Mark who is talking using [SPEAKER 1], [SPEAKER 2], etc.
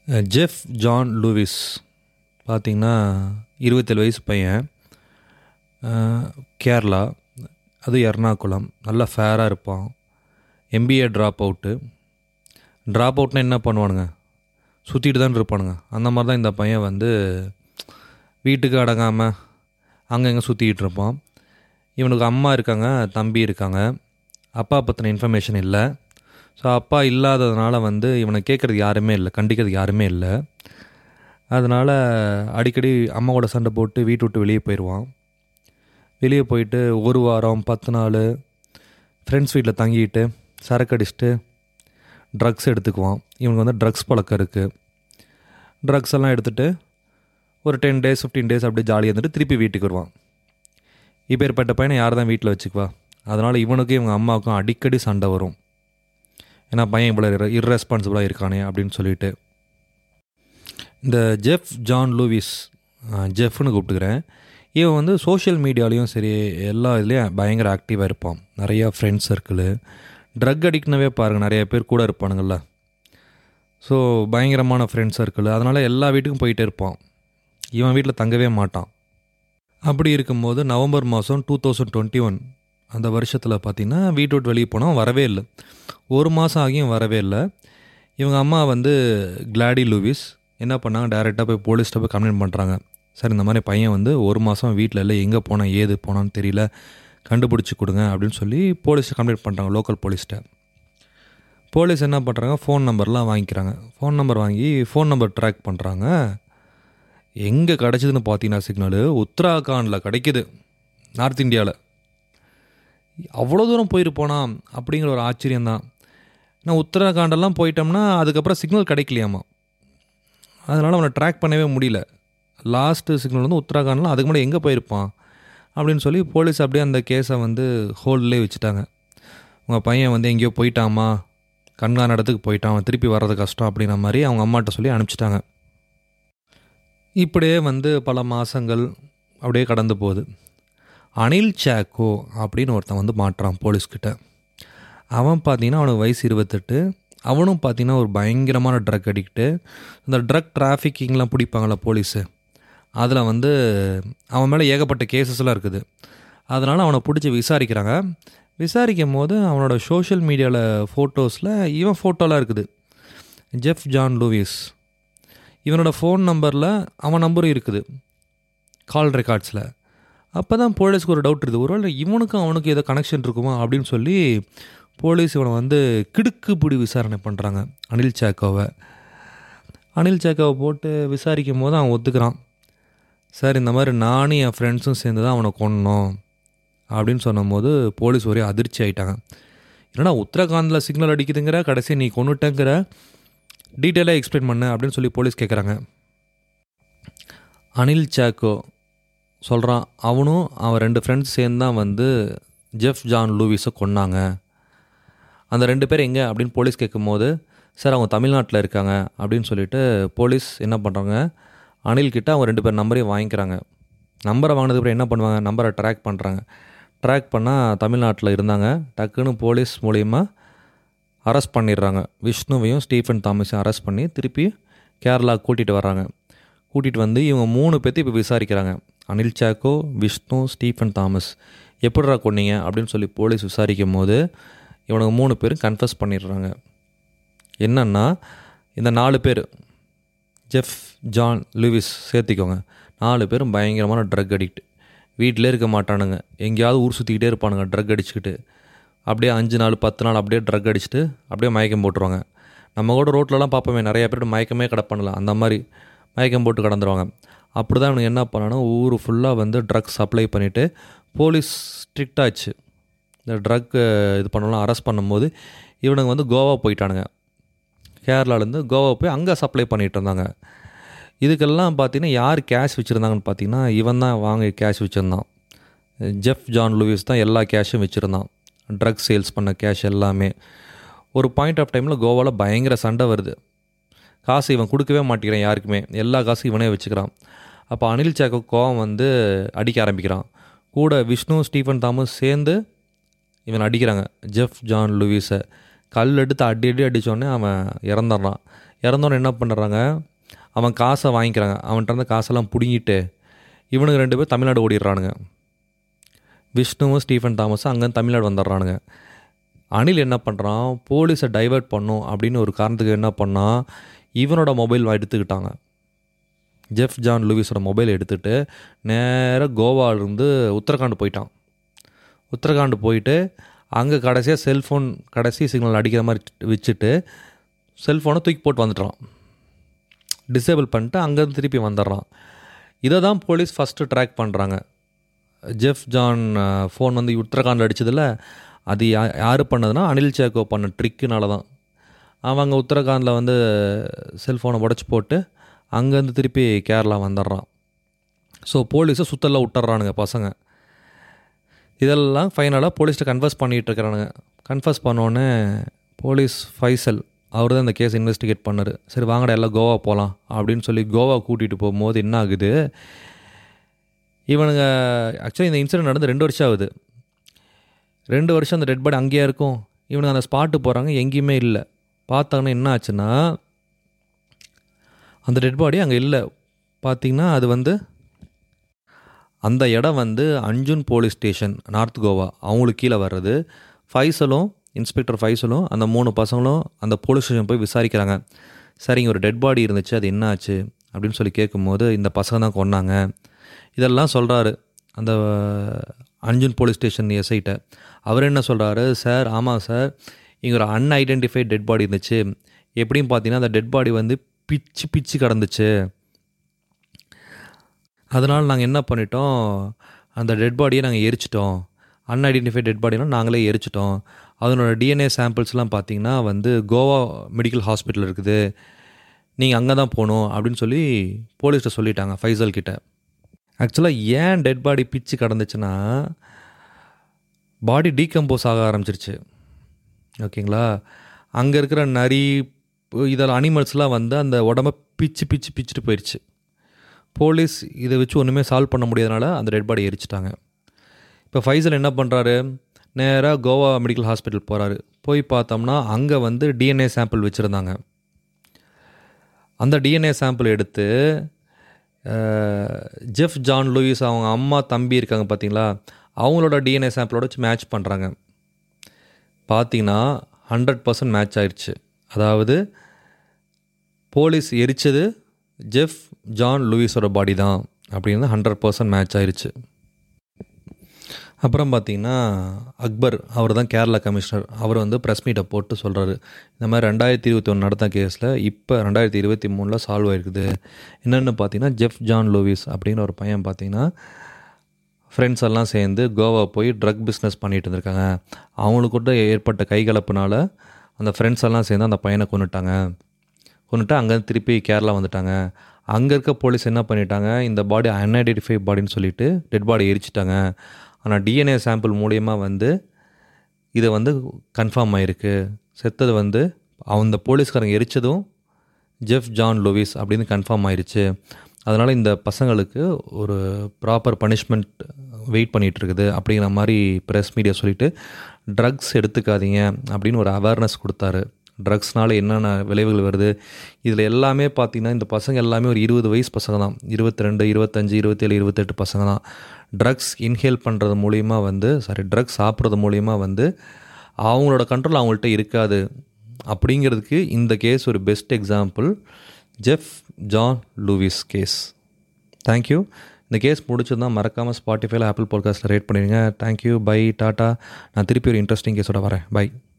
[SPEAKER 1] Jeff John Lewis பார்த்திங்கன்னா இருபத்தேழு வயசு பையன் அஹ், கேரளா அது எர்ணாகுளம் நல்லா ஃபேராக இருப்பான் எம்பிஏ ட்ராப் அவுட்டு ட்ராப் அவுட்னா என்ன பண்ணுவானுங்க சுற்றிட்டு தான் இருப்பானுங்க அந்த மாதிரி தான் இந்த பையன் வந்து வீட்டுக்கு அடங்காமல் அங்கே இங்கே சுற்றிக்கிட்டு இருப்பான் இவனுக்கு அம்மா இருக்காங்க தம்பி இருக்காங்க அப்பா பற்றின இன்ஃபர்மேஷன் இல்லை ஸோ அப்பா இல்லாததுனால வந்து இவனை கேட்குறது யாருமே இல்லை கண்டிக்கிறது யாருமே இல்லை அதனால் அடிக்கடி அம்மாவோட சண்டை போட்டு வீட்டு விட்டு வெளியே போயிடுவான் வெளியே போயிட்டு ஒரு வாரம் பத்து நாள் ஃப்ரெண்ட்ஸ் வீட்டில் தங்கிட்டு சரக்கு அடிச்சுட்டு ட்ரக்ஸ் எடுத்துக்குவான் இவனுக்கு வந்து ட்ரக்ஸ் பழக்கம் இருக்குது ட்ரக்ஸ் எல்லாம் எடுத்துகிட்டு ஒரு டென் டேஸ் ஃபிஃப்டீன் டேஸ் அப்படியே ஜாலியாக இருந்துட்டு திருப்பி வீட்டுக்கு வருவான் இப்போ ஏற்பட்ட பையனை யார் தான் வீட்டில் வச்சுக்குவா அதனால் இவனுக்கும் இவங்க அம்மாவுக்கும் அடிக்கடி சண்டை வரும் ஏன்னா பையன் இவ்வளோ இர்ரெஸ்பான்சிபிளாக இருக்கானே அப்படின்னு சொல்லிட்டு இந்த ஜெஃப் ஜான் லூவிஸ் அஹ், ஜெஃப்னு கூப்பிட்டுக்கிறேன் இவன் வந்து சோஷியல் மீடியாலேயும் சரி எல்லா இதுலேயும் பயங்கர ஆக்டிவாக இருப்பான் நிறையா ஃப்ரெண்ட்ஸ் சர்க்கிளு ட்ரக் அடிக்ட்னவே பாருங்கள் நிறைய பேர் கூட இருப்பானுங்கள்ல ஸோ பயங்கரமான ஃப்ரெண்ட்ஸ் சர்க்கிள் அதனால் எல்லா வீட்டுக்கும் போயிட்டே இருப்பான் இவன் வீட்டில் தங்கவே மாட்டான் அப்படி இருக்கும்போது நவம்பர் மாதம் டூ தௌசண்ட் டுவெண்ட்டி ஒன் அந்த வருஷத்தில் பார்த்தீங்கன்னா வீட்டு விட்டு வெளியே போனால் வரவே இல்லை ஒரு மாதம் ஆகியும் வரவே இல்லை இவங்க அம்மா வந்து கிளாடி லூவிஸ் என்ன பண்ணாங்க டைரெக்டாக போய் போலீஸ்கிட்ட போய் கம்ப்ளைண்ட் பண்ணுறாங்க சார் இந்த மாதிரி பையன் வந்து ஒரு மாதம் வீட்டில் இல்லை எங்கே போனான் ஏது போனான்னு தெரியல கண்டுபிடிச்சி கொடுங்க அப்படின்னு சொல்லி போலீஸ்ட்டு கம்ப்ளைண்ட் பண்ணுறாங்க லோக்கல் போலீஸ்கிட்ட போலீஸ் என்ன பண்ணுறாங்க ஃபோன் நம்பர்லாம் வாங்கிக்கிறாங்க ஃபோன் நம்பர் வாங்கி ஃபோன் நம்பர் ட்ராக் பண்ணுறாங்க எங்கே கிடச்சிதுன்னு பார்த்தீங்கன்னா சிக்னலு உத்தராகாண்டில் கிடைக்குது நார்த் இந்தியாவில் அவ்வளோ தூரம் போயிருப்போனா அப்படிங்கிற ஒரு ஆச்சரியம் தான் நான் உத்தராகாண்டெல்லாம் போயிட்டோம்னா அதுக்கப்புறம் சிக்னல் கிடைக்கலையாமா அதனால் அவனை ட்ராக் பண்ணவே முடியல லாஸ்ட்டு சிக்னல் வந்து உத்தராகாண்டில் அதுக்கு முன்னாடி எங்கே போயிருப்பான் அப்படின்னு சொல்லி போலீஸ் அப்படியே அந்த கேஸை வந்து ஹோல்ட்லேயே வச்சுட்டாங்க உங்கள் பையன் வந்து எங்கேயோ போயிட்டாமா கண்காண இடத்துக்கு போயிட்டான் அவன் திருப்பி வர்றது கஷ்டம் அப்படின்ற மாதிரி அவங்க அம்மாட்ட சொல்லி அனுப்பிச்சிட்டாங்க இப்படியே வந்து பல மாதங்கள் அப்படியே கடந்து போகுது அனில் சாக்கோ அப்படின்னு ஒருத்தன் வந்து மாட்டுறான் போலீஸ்கிட்ட அவன் பார்த்தீங்கன்னா அவனுக்கு வயசு இருபத்தெட்டு அவனும் பார்த்தீங்கன்னா ஒரு பயங்கரமான ட்ரக் அடிக்ட்டு இந்த ட்ரக் டிராஃபிக்கிங்லாம் பிடிப்பாங்கள போலீஸு அதில் வந்து அவன் மேலே ஏகப்பட்ட கேசஸ்லாம் இருக்குது அதனால் அவனை பிடிச்சி விசாரிக்கிறாங்க விசாரிக்கும் போது அவனோட சோஷியல் மீடியாவில் ஃபோட்டோஸில் இவன் ஃபோட்டோலாம் இருக்குது ஜெஃப் ஜான் லூவிஸ் இவனோட ஃபோன் நம்பரில் அவன் நம்பரும் இருக்குது கால் ரெக்கார்ட்ஸில் அப்போ தான் போலீஸ்க்கு ஒரு டவுட் இருக்குது ஒருவேளை இவனுக்கும் அவனுக்கும் ஏதோ கனெக்ஷன் இருக்குமா அப்படின்னு சொல்லி போலீஸ் இவனை வந்து கிடுக்குப்பிடி விசாரணை பண்ணுறாங்க அனில் சாக்கோவை அனில் சாக்கோவை போட்டு விசாரிக்கும் போது அவன் ஒத்துக்கிறான் சார் இந்த மாதிரி நானும் என் ஃப்ரெண்ட்ஸும் சேர்ந்து தான் அவனை கொன்னோம் அப்படின்னு சொன்னபோது போலீஸ் ஒரே அதிர்ச்சி ஆயிட்டாங்க என்னடா உத்தரகாண்டில் சிக்னல் அடிக்குதுங்கிற கடைசி நீ கொண்டுட்டேங்கிற டீட்டெயிலாக எக்ஸ்பிளைன் பண்ணு அப்படின்னு சொல்லி போலீஸ் கேட்குறாங்க அனில் சாக்கோ சொல்கிறான் அவனும் அவன் ரெண்டு ஃப்ரெண்ட்ஸ் சேர்ந்து தான் வந்து ஜெஃப் ஜான் லூவிஸை கொன்னாங்க அந்த ரெண்டு பேர் எங்கே அப்படின்னு போலீஸ் கேட்கும்போது சார் அவங்க தமிழ்நாட்டில் இருக்காங்க அப்படின்னு சொல்லிட்டு போலீஸ் என்ன பண்ணுறாங்க அனில் கிட்ட அவங்க ரெண்டு பேர் நம்பரையும் வாங்கிக்கிறாங்க நம்பரை வாங்கினதுக்கப்புறம் என்ன பண்ணுவாங்க நம்பரை ட்ராக் பண்ணுறாங்க ட்ராக் பண்ணால் தமிழ்நாட்டில் இருந்தாங்க டக்குன்னு போலீஸ் மூலயமா அரெஸ்ட் பண்ணிடுறாங்க விஷ்ணுவையும் ஸ்டீஃபன் தாமஸையும் அரெஸ்ட் பண்ணி திருப்பி கேரளா கூட்டிகிட்டு வர்றாங்க கூட்டிகிட்டு வந்து இவங்க மூணு பேர்த்து இப்போ விசாரிக்கிறாங்க அனில் சாக்கோ விஷ்ணு ஸ்டீஃபன் தாமஸ் எப்படிடா கொன்னீங்க அப்படின்னு சொல்லி போலீஸ் விசாரிக்கும் போது இவனுங்க மூணு பேரும் கன்ஃபஸ் பண்ணிடுறாங்க என்னன்னா இந்த நாலு பேர் ஜெஃப் ஜான் லூவிஸ் சேர்த்திக்கோங்க நாலு பேரும் பயங்கரமான ட்ரக் அடிக்ட் வீட்டிலே இருக்க மாட்டானுங்க எங்கேயாவது ஊர் சுற்றிக்கிட்டே இருப்பானுங்க ட்ரக் அடிச்சுக்கிட்டு அப்படியே அஞ்சு நாள் பத்து நாள் அப்படியே ட்ரக் அடிச்சுட்டு அப்படியே மயக்கம் போட்டுருவாங்க நம்ம கூட ரோட்லலாம் பார்ப்போமே நிறைய பேர் மயக்கமே கிடப்பானுல அந்த மாதிரி மயக்கம் போட்டு கடந்துருவாங்க அப்படி தான் இவனுங்க என்ன பண்ணானோ ஊர் ஃபுல்லாக வந்து ட்ரக்ஸ் சப்ளை பண்ணிவிட்டு போலீஸ் ஸ்ட்ரிக்ட் ஆச்சு இந்த ட்ரக் இது பண்ணலாம் அரெஸ்ட் பண்ணும்போது இவனுங்க வந்து கோவா போயிட்டானுங்க கேரளாலேருந்து கோவா போய் அங்கே சப்ளை பண்ணிகிட்டு இருந்தாங்க இதுக்கெல்லாம் பார்த்தீங்கன்னா யார் கேஷ் வச்சுருந்தாங்கன்னு பார்த்தீங்கன்னா இவன் தான் வாங்க கேஷ் வச்சுருந்தான் ஜெஃப் ஜான் லூவிஸ் தான் எல்லா கேஷும் வச்சுருந்தான் ட்ரக் சேல்ஸ் பண்ண கேஷ் எல்லாமே ஒரு பாயிண்ட் ஆஃப் டைமில் கோவாவில் பயங்கர சண்டை வருது காசு இவன் கொடுக்கவே மாட்டேங்கிறான் யாருக்குமே எல்லா காசும் இவனே வச்சுக்கிறான் அப்போ அனில் சாக்கோ கோவம் வந்து அடிக்க ஆரம்பிக்கிறான் கூட விஷ்ணு ஸ்டீஃபன் தாமஸ் சேர்ந்து இவன் அடிக்கிறாங்க ஜெஃப் ஜான் லூவிஸை கல் எடுத்து அடி அடி அடித்தோடனே அவன் இறந்துடுறான் இறந்தோன்னு என்ன பண்ணுறாங்க அவன் காசை வாங்கிக்கிறாங்க அவன்கிட்ட இருந்த காசெல்லாம் பிடுங்கிட்டு இவனுங்க ரெண்டு பேர் தமிழ்நாடு ஓடிடுறானுங்க விஷ்ணுவும் ஸ்டீஃபன் தாமஸும் அங்கேருந்து தமிழ்நாடு வந்துடுறானுங்க அனில் என்ன பண்ணுறான் போலீஸை டைவர்ட் பண்ணும் அப்படின்னு ஒரு காரணத்துக்கு என்ன பண்ணால் இவனோட மொபைல் எடுத்துக்கிட்டாங்க ஜெஃப் ஜான் லூவிஸோட மொபைல் எடுத்துகிட்டு நேராக கோவாவிலேருந்து உத்தரகாண்ட் போயிட்டான் உத்தரகாண்ட் போயிட்டு அங்கே கடைசியாக செல்ஃபோன் கடைசி சிக்னல் அடிக்கிற மாதிரி வச்சுட்டு செல்ஃபோனை தூக்கி போட்டு வந்துட்டான் டிசேபிள் பண்ணிட்டு அங்கேருந்து திருப்பி வந்துடுறான் இதை தான் போலீஸ் ஃபஸ்ட்டு ட்ராக் பண்ணுறாங்க ஜெஃப் ஜான் ஃபோன் வந்து உத்தரகாண்ட் அடித்ததில் அது யா யார் பண்ணதுன்னா அனில் சேக்கோ பண்ண ட்ரிக்குனால தான் அவங்க உத்தரகாண்டில் வந்து செல்ஃபோனை உடச்சி போட்டு அங்கேருந்து திருப்பி கேரளா வந்துடுறான் ஸோ போலீஸை சுத்தலில் விட்டுறானுங்க பசங்க இதெல்லாம் ஃபைனலாக போலீஸ்கிட்ட கன்ஃபர்ஸ் பண்ணிகிட்டு இருக்கிறானுங்க கன்ஃபர்ஸ் பண்ணோன்னே போலீஸ் ஃபைசல் அவர் தான் இந்த கேஸ் இன்வெஸ்டிகேட் பண்ணார் சரி வாங்கடா எல்லாம் கோவா போகலாம் அப்படின்னு சொல்லி கோவா கூட்டிகிட்டு போகும்போது என்ன ஆகுது இவனுங்க ஆக்சுவலி இந்த இன்சிடென்ட் நடந்து ரெண்டு வருஷம் ஆகுது ரெண்டு வருஷம் அந்த டெட் பாடி அங்கேயே இருக்கும் இவனுங்க அந்த ஸ்பாட்டு போகிறாங்க எங்கேயுமே இல்லை பார்த்தாங்கன்னா என்ன ஆச்சுன்னா அந்த டெட் பாடி அங்கே இல்லை பார்த்திங்கன்னா அது வந்து அந்த இடம் வந்து Anjuna police station north Goa அவங்களுக்கு கீழே வர்றது ஃபைசலும் இன்ஸ்பெக்டர் ஃபைசலும் அந்த மூணு பசங்களும் அந்த போலீஸ் ஸ்டேஷன் போய் விசாரிக்கிறாங்க சரிங்க ஒரு டெட் பாடி இருந்துச்சு அது என்ன ஆச்சு அப்படின்னு சொல்லி கேட்கும்போது இந்த பசங்க தான் கொன்னாங்க இதெல்லாம் சொல்கிறாரு அந்த அஞ்சுன் போலீஸ் ஸ்டேஷன் எஸ்ஐட்ட அவர் என்ன சொல்கிறாரு சார் ஆமாம் சார் இங்கே ஒரு அன்ஐடென்டிஃபைட் டெட் பாடி இருந்துச்சு எப்படியும் பார்த்தீங்கன்னா அந்த டெட் பாடி வந்து பிச்சு பிச்சு கிடந்துச்சு அதனால் நாங்கள் என்ன பண்ணிட்டோம் அந்த டெட் பாடியை நாங்கள் எரிச்சிட்டோம் அன்ஐடென்டிஃபைட் டெட் பாடியெலாம் நாங்களே எரிச்சிட்டோம் அதனோட டிஎன்ஏ சாம்பிள்ஸ்லாம் பார்த்தீங்கன்னா வந்து கோவா மெடிக்கல் ஹாஸ்பிட்டல் இருக்குது நீங்கள் அங்கே தான் போகணும் அப்படின்னு சொல்லி போலீஸ்கிட்ட சொல்லிட்டாங்க ஃபைசல் கிட்ட ஆக்சுவலாக ஏன் டெட் பாடி பிச்சு கடந்துச்சுன்னா பாடி டீகம்போஸ் ஆக ஆரம்பிச்சிருச்சு ஓகேங்களா அங்கே இருக்கிற நரி இதில் அனிமல்ஸ்லாம் வந்து அந்த உடம்ப பிச்சு பிச்சு பிச்சுட்டு போயிடுச்சு போலீஸ் இதை வச்சு ஒன்றுமே சால்வ் பண்ண முடியாதனால அந்த டெட் பாடி எரிச்சிட்டாங்க இப்போ ஃபைசல் என்ன பண்ணுறாரு நேராக கோவா மெடிக்கல் ஹாஸ்பிட்டல் போகிறாரு போய் பார்த்தோம்னா அங்கே வந்து டிஎன்ஏ சாம்பிள் வச்சுருந்தாங்க அந்த டிஎன்ஏ சாம்பிள் எடுத்து ஜெஃப் ஜான் லூயிஸ் அவங்க அம்மா தம்பி இருக்காங்க பார்த்தீங்களா அவங்களோட டிஎன்ஏ சாம்பிளோட வச்சு மேட்ச் பண்ணுறாங்க பார்த்தீங்கன்னா ஹண்ட்ரட் பர்சன்ட் மேட்ச் ஆயிடுச்சு அதாவது போலீஸ் எரிச்சது ஜெஃப் ஜான் லூயிஸோட பாடி தான் அப்படின்னு ஹண்ட்ரட் பர்சன்ட் மேட்ச் ஆயிடுச்சு அப்புறம் பார்த்தீங்கன்னா அக்பர் அவர் தான் கேரளா கமிஷனர் அவர் வந்து ப்ரெஸ் மீட்டை போட்டு சொல்கிறாரு இந்த மாதிரி ரெண்டாயிரத்தி இருபத்தி ஒன்று நடந்த கேஸில் இப்போ ரெண்டாயிரத்தி இருபத்தி மூணில் சால்வ் ஆயிருக்குது என்னென்னு பார்த்தீங்கன்னா ஜெஃப் ஜான் லூவிஸ் அப்படின்னு ஒரு பையன் பார்த்தீங்கன்னா ஃப்ரெண்ட்ஸ் எல்லாம் சேர்ந்து கோவா போய் ட்ரக் பிஸ்னஸ் பண்ணிகிட்டு இருந்திருக்காங்க அவங்களுக்கு கூட ஏற்பட்ட கைகலப்புனால அந்த ஃப்ரெண்ட்ஸ் எல்லாம் சேர்ந்து அந்த பையனை கொண்டுட்டாங்க கொண்டுட்டு அங்கேருந்து திருப்பி கேரளா வந்துட்டாங்க அங்கே இருக்க போலீஸ் என்ன பண்ணிட்டாங்க இந்த பாடி அன்ஐடென்டிஃபை பாடின்னு சொல்லிட்டு டெட் பாடி எரிச்சிட்டாங்க ஆனால் டிஎன்ஏ சாம்பிள் மூலியமாக வந்து இதை வந்து கன்ஃபார்ம் ஆகிருக்கு செத்தது வந்து அந்த போலீஸ்காரங்க எரிச்சதும் ஜெஃப் ஜான் லூவிஸ் அப்படின்னு கன்ஃபார்ம் ஆயிருச்சு அதனால் இந்த பசங்களுக்கு ஒரு ப்ராப்பர் பனிஷ்மெண்ட் வெயிட் பண்ணிகிட்டு இருக்குது அப்படிங்கிற மாதிரி ப்ரெஸ் மீடியா சொல்லிவிட்டு ட்ரக்ஸ் எடுத்துக்காதீங்க அப்படின்னு ஒரு அவேர்னஸ் கொடுத்தாரு ட்ரக்ஸ்னால என்னென்ன விளைவுகள் வருது இதில் எல்லாமே பார்த்திங்கன்னா இந்த பசங்க எல்லாமே ஒரு இருபது வயசு பசங்க தான் இருபத்தி ரெண்டு இருபத்தஞ்சி இருபத்தேழு இருபத்தெட்டு பசங்க தான் ட்ரக்ஸ் இன்ஹேல் பண்ணுறது மூலிமா வந்து சாரி ட்ரக்ஸ் சாப்பிட்றது மூலிமா வந்து அவங்களோட கண்ட்ரோல் அவங்கள்ட்ட இருக்காது அப்படிங்கிறதுக்கு இந்த கேஸ் ஒரு best example Jeff John Lewis case thank you இந்த கேஸ் முடிச்சிருந்தா மறக்காமல் ஸ்பாட்டிஃபைல ஆப்பிள் பாட்காஸ்ட்டில் ரேட் பண்ணிடுங்க தேங்க்யூ பை டாட்டா நான் திருப்பி ஒரு இன்ட்ரெஸ்டிங் கேஸோட வரேன் பை